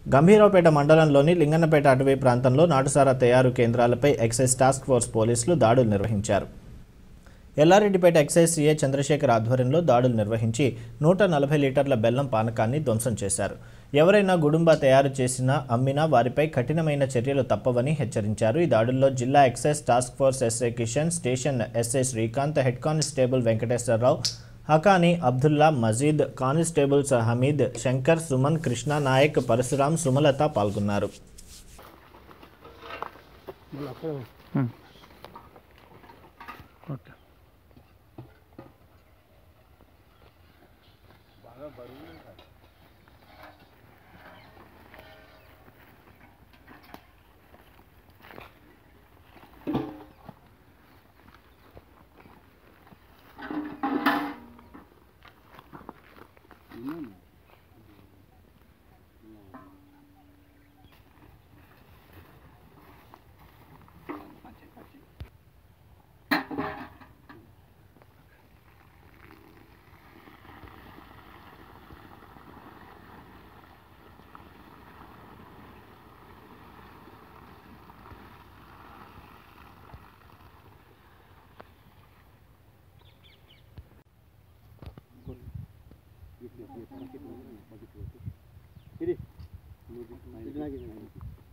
గంభీరావుపేట మండలంలోని లింగన్నపేట అటవీ ప్రాంతంలో నాటుసారా తయారు కేంద్రాలపై ఎక్సైజ్ టాస్క్ ఫోర్స్ పోలీసులు దాడులు నిర్వహించారు ఎల్లారెడ్డిపేట ఎక్సైజ్ సీఏ చంద్రశేఖర్ ఆధ్వర్యంలో దాడులు నిర్వహించి నూట నలభై లీటర్ల బెల్లం పానకాన్ని ధ్వంసం చేశారు ఎవరైనా గుడుంబా తయారు చేసినా అమ్మినా వారిపై కఠినమైన చర్యలు తప్పవని హెచ్చరించారు ఈ దాడుల్లో జిల్లా excise task force SI Kishan station SI Srikanth head constable Venkateswararao Hakani Abdullah Majeed constables Hameed Shankar Suman Krishna Nayak Parasuram Sumalatha పాల్గొన్నారు ఓకే ఇది